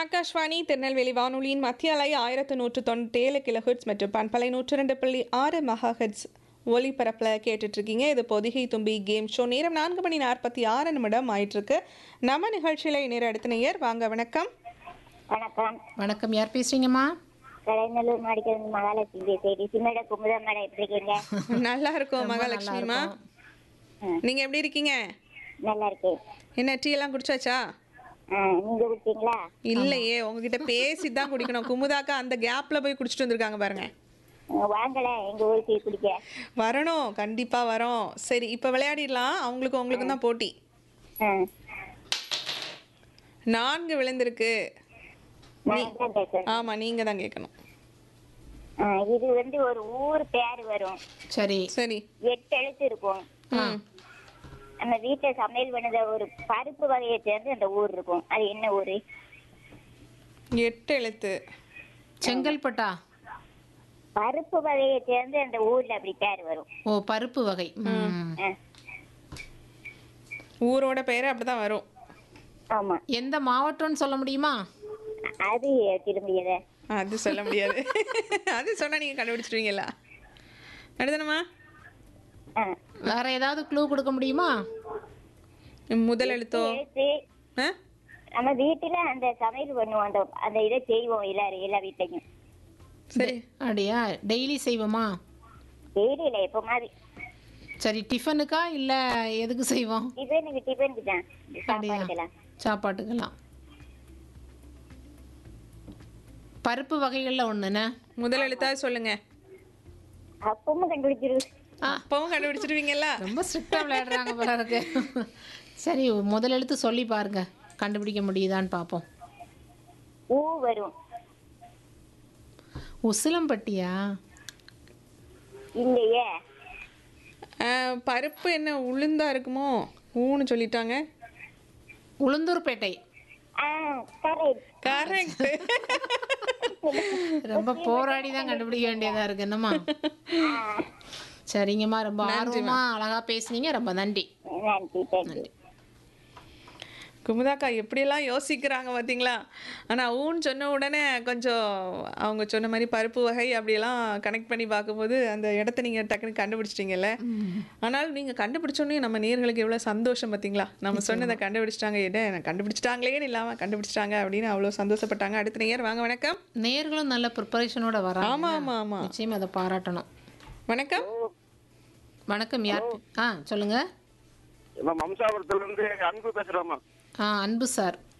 ஆகாஷ்வாணி திருநெல்வேலி வானொலியின் மத்திய அலை ஆயிரத்து நூற்று தொண்ணூற்றேழு கிலோஹெட்ஸ் மற்றும் பண்பலை நூற்று ரெண்டு புள்ளி ஆறு மெகாஹெட்ஸ் ஒலிபரப்பில் கேட்டுட்ருக்கீங்க இது பொதிகை தும்பி கேம் ஷோ நேரம் நான்கு மணி நாற்பத்தி ஆறு நிமிடம் ஆயிட்டிருக்கு நம்ம நிகழ்ச்சியில் நேர அடுத்த நேயர் வாங்க வணக்கம் வணக்கம் வணக்கம் யார் பேசுறீங்கம்மா கலைநல்லூர் மாடிக்கிறது மகாலட்சுமி பேசுறேன் சிம்மட குமுதா மேடம் எப்படி இருக்கீங்க நல்லா இருக்கோம் ரொம்ப நல்லா மகாலட்சுமிமா இருக்கோம். நீங்கள் எப்படி இருக்கீங்க நல்லா இருக்கேன் என்ன டீ எல்லாம் குடிச்சாச்சா ஆ, நீங்க குடிச்சீங்களா இல்லையே உங்ககிட்ட பேசி தான் குடிக்கணும் குமுதாக்கா அந்த கேப்பில் போய் குடிச்சிட்டு வந்திருக்காங்க பாருங்க ஆ, வாங்கல எங்க ஊருக்கு குடிக்க வரணும் கண்டிப்பாக வரோம் சரி இப்போ விளையாடிடலாம் அவங்களுக்கும் உங்களுக்கும் தான் போட்டி ஆ, நான்கு விழுந்திருக்கு நான் தான் பேசுறேன் ஆமா நீங்க தான் கேட்கணும் ஆ, இது வந்து ஒரு ஊர் பேர் வரும் சரி சரி எட்டு எழுத்து இருக்கும் ம். நம்ம வீட்டுல சமையல் பண்ணத ஒரு பருப்பு வகையை சேர்ந்து அந்த ஊர் இருக்கும் அது என்ன ஊரு எட்டு எழுத்து செங்கல்பட்டா பருப்பு வகையை சேர்ந்து அந்த ஊர்ல அப்படி பேர் வரும் ஓ பருப்பு வகை ம். ஆ, ஊரோட பேரு அப்படிதான் வரும் ஆமா எந்த மாவட்டம்னு சொல்ல முடியுமா அது திரும்பியத அது சொல்ல முடியாது அது சொன்னா நீங்க கண்டுபிடிச்சிருவீங்களா அடுத்தனமா வேற ஏதாவது க்ளூ கொடுக்க முடியுமா முதல் எழுத்தோ எழுத்து ஆ? நம்ம வீட்டுல அந்த சமையல் பண்ணுவோம் அந்த அந்த இதை செய்வோம் எல்லாரும் எல்லா வீட்லயும் சரி அப்படியா டெய்லி செய்வோமா டெய்லி இல்ல எப்ப மாதிரி சரி டிஃபனுக்கா இல்லை எதுக்கு செய்வோம் டிஃபனுக்கு டிஃபனுக்கு தான் அப்படியா சாப்பாடுக்கலாம் சாப்பாட்டுக்கெல்லாம் பருப்பு வகைகளில் ஒன்றுண்ணே முதல் எழுத்தா சொல்லுங்க அப்பவும் கண்டுபிடிச்சிரு அப்பவும் கண்டுபிடிச்சிருவீங்கல்ல ரொம்ப ஸ்ட்ரிக்டாக விளையாடுறாங்க போல இருக்கு சரி முதல் எழுத்து சொல்லி பாருங்க கண்டுபிடிக்க முடியுதான்னு பார்ப்போம் ஊ வரும் உசிலம்பட்டியா இல்லையே ஆ, பருப்பு என்ன உளுந்தா இருக்குமோ ஊன்னு சொல்லிட்டாங்க உளுந்தூர்பேட்டை ஆ கரெக்ட் கரெக்ட் ரொம்ப போராடி தான் கண்டுபிடிக்க வேண்டியதா இருக்கு என்னம்மா சரிங்கம்மா ரொம்ப ஆர்வமா அழகா பேசுனீங்க ரொம்ப நன்றி நன்றி தேங்க்யூ குமுதாக்கா எப்படியெல்லாம் யோசிக்கிறாங்க பார்த்தீங்களா ஆனால் ஊன்னு சொன்ன உடனே கொஞ்சம் அவங்க சொன்ன மாதிரி பருப்பு வகை அப்படியெல்லாம் கனெக்ட் பண்ணி பார்க்கும்போது அந்த இடத்த நீங்கள் டக்குன்னு கண்டுபிடிச்சிட்டீங்கல்ல ஆனால் நீங்கள் கண்டுபிடிச்சோன்னே நம்ம நேர்களுக்கு எவ்வளோ சந்தோஷம் பார்த்தீங்களா நம்ம சொன்னதை கண்டுபிடிச்சிட்டாங்க என்ன கண்டுபிடிச்சிட்டாங்களேன்னு இல்லாமல் கண்டுபிடிச்சிட்டாங்க அப்படின்னு அவ்வளோ சந்தோஷப்பட்டாங்க அடுத்த நேயர் வாங்க வணக்கம் நேர்களும் நல்ல ப்ரிப்பரேஷனோட வராங்க ஆமாம் ஆமாம் ஆமாம் நிச்சயம் அதை பாராட்டணும் வணக்கம் வணக்கம் யார் ஆ சொல்லுங்க நம்ம மம்சாபுரத்துல இருந்து அன்பு பேசுறோமா ஆ அன்பு சார்